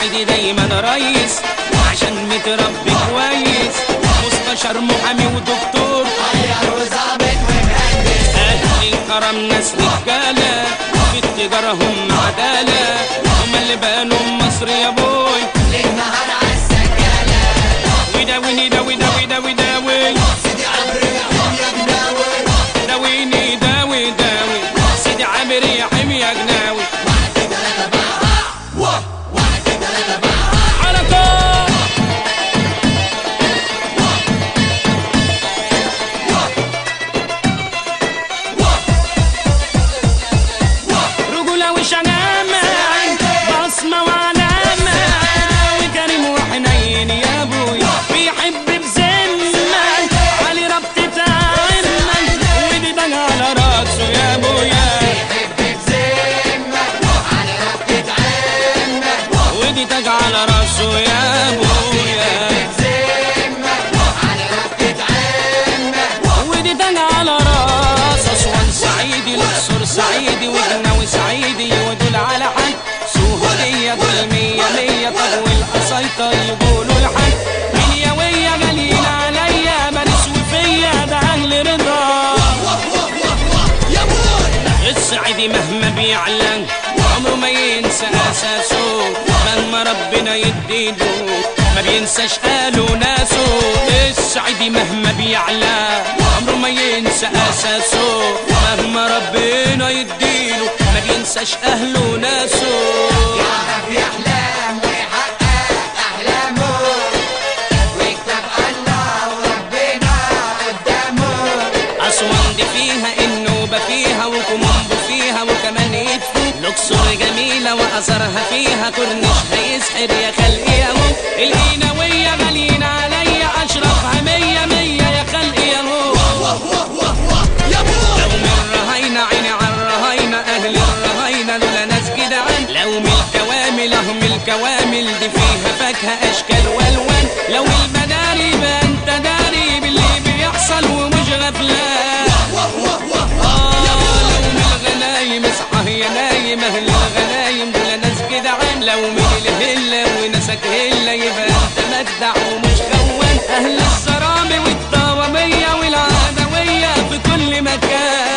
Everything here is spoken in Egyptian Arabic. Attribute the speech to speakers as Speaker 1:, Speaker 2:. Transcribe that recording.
Speaker 1: الصعيدي دايما ريس عشان متربي كويس مستشار محامي ودكتور
Speaker 2: طيار وظابط ومهندس
Speaker 1: اهل الكرم ناس رجاله في التجاره هم عداله هم اللي بانوا مصر يا بوي
Speaker 2: للنهار عالسجالة
Speaker 1: وداويني داوي داوي داوي داوي
Speaker 2: سيدي عمرو يحيى يا جناوي
Speaker 1: داويني داوي داوي سيدي عامر يا حمي يا جناوي
Speaker 2: واحد اتنين تلاتة بقى واه واحد اتنين تلاتة بقى
Speaker 1: حركات رجولة وشنامة بصمة وعلامة وكريم وحنين يا ابوي بيحب بذمة علي ربطة عمة ودي دنيا على راسه يا ابويا
Speaker 2: يحب بذمة على ربطة عمة
Speaker 1: ودي تاج على راسه يا ابويا
Speaker 2: بذمة على ربطة عمة
Speaker 1: ودي تاج على راس اسوان صعيدي الاقصر صعيدي وجناوي صعيدي ودول على حد سهولية دول مية مية طب والقصايطة يقولوا لحد من يوية غاليين عليا باريس وفيا ده اهل رضا
Speaker 2: يا بوي
Speaker 1: الصعيدي مهما بيعلن عمره ما ينسى اساسه مهما ربنا يديله ما بينساش اهله ناسه الصعيدي مهما بيعلى عمره ما ينسى اساسه مهما ربنا يديله ما بينساش اهله ناسه
Speaker 2: يعرف يحلم ويحقق أحلامه ويكتب الله وربنا قدامه
Speaker 1: أسوان دي فيها النوبة فيها وكومومبو فيها وكمان يدفو الأقصر جميلة وأثرها فيها كورنيش هيسحر يا خلقي يا مو القيناوية غاليين عليا أشرفها مية مية يا خلقي يا مو
Speaker 2: يا بوي
Speaker 1: لو من الرهاينة عيني على الرهاينة أهل الرهاينة دول ناس جدعان لو من الكوامل أهم الكوامل دي فيها فاكهة أشكال وألوان لو المداري بقى أنت داري باللي بيحصل ومش غفلان آه لو من الغنايم اصحى يا نايم أهل الغنايم دول ناس جدعان لو من الهلة وناسك هلة يبقى أنت مجدع ومش خوان أهل الصرامي والطوامية والعدوية في كل مكان